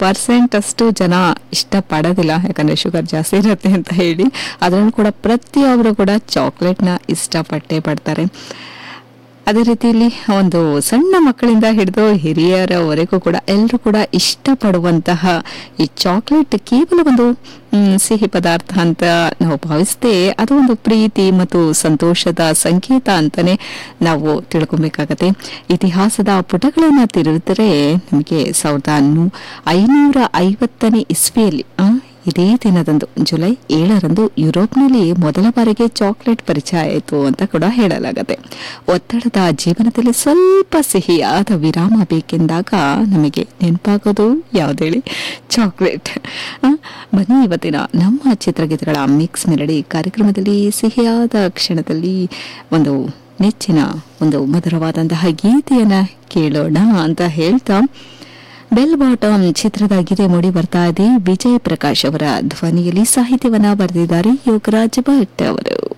percent ಅಷ್ಟು ಜನ ಇಷ್ಟಪಡೋದಿಲ್ಲ ಯಾಕಂದರೆ ಶುಗರ್ ಜಾಸ್ತಿ ಇರುತ್ತೆ ಅಂತ ಹೇಳಿ ಅದರಲ್ಲೂ ಕೂಡ ಪ್ರತಿಯೊಬ್ಬರು ಕೂಡ ಚಾಕ್ಲೇಟ್ನ ಇಷ್ಟಪಟ್ಟೇ ಪಡ್ತಾರೆ ಅದೇ ರೀತಿಯಲ್ಲಿ ಒಂದು ಸಣ್ಣ ಮಕ್ಕಳಿಂದ ಹಿಡಿದು ಹಿರಿಯರವರೆಗೂ ಕೂಡ ಎಲ್ಲರೂ ಕೂಡ ಇಷ್ಟಪಡುವಂತಹ ಈ ಚಾಕ್ಲೇಟ್ ಕೇವಲ ಒಂದು ಮ್, ಸಿಹಿ ಪದಾರ್ಥ ಅಂತ ನಾವು ಭಾವಿಸದೆ ಅದು ಒಂದು ಪ್ರೀತಿ ಮತ್ತು ಸಂತೋಷದ ಸಂಕೇತ ಅಂತಾನೆ ನಾವು ತಿಳ್ಕೊಬೇಕಾಗತ್ತೆ ಇತಿಹಾಸದ ಪುಟಗಳನ್ನು ತಿರುಗಿದರೆ ನಮಗೆ ಸಾವಿರದ ನೂ ಐನೂರ ಐವತ್ತನೇ ಇಸ್ವಿಯಲ್ಲಿ ಆ, ಇದೇ ದಿನದಂದು ಜುಲೈ ಏಳರಂದು ಯುರೋಪ್ನಲ್ಲಿ ಮೊದಲ ಬಾರಿಗೆ ಚಾಕ್ಲೇಟ್ ಪರಿಚಯ ಆಯಿತು ಅಂತ ಕೂಡ ಹೇಳಲಾಗತ್ತೆ ಒತ್ತಡದ ಜೀವನದಲ್ಲಿ ಸ್ವಲ್ಪ ಸಿಹಿಯಾದ ವಿರಾಮ ಬೇಕೆಂದಾಗ ನಮಗೆ ನೆನಪಾಗೋದು ಯಾವುದೇಳಿ ಚಾಕ್ಲೇಟ್ ಆ, ಬನ್ನಿ ಇವತ್ತಿನ ನಮ್ಮ ಚಿತ್ರಗೀತೆಗಳ ಮಿಕ್ಸ್ ಮೆಲಡಿ ಕಾರ್ಯಕ್ರಮದಲ್ಲಿ ಸಿಹಿಯಾದ ಕ್ಷಣದಲ್ಲಿ ಒಂದು ನೆಚ್ಚಿನ ಒಂದು ಮಧುರವಾದಂತಹ ಗೀತೆಯನ್ನ ಕೇಳೋಣ ಅಂತ ಹೇಳ್ತಾ ಬೆಲ್ ಬಾಟಮ್ ಚಿತ್ರದ ಗೀತೆ ಮೂಡಿ ಬರ್ತಾ ಇದೆ ವಿಜಯ್ ಪ್ರಕಾಶ್ ಅವರ ಧ್ವನಿಯಲ್ಲಿ ಸಾಹಿತ್ಯವನ್ನ ಬರೆದಿದ್ದಾರೆ ಯೋಗರಾಜ್ ಭಟ್ ಅವರು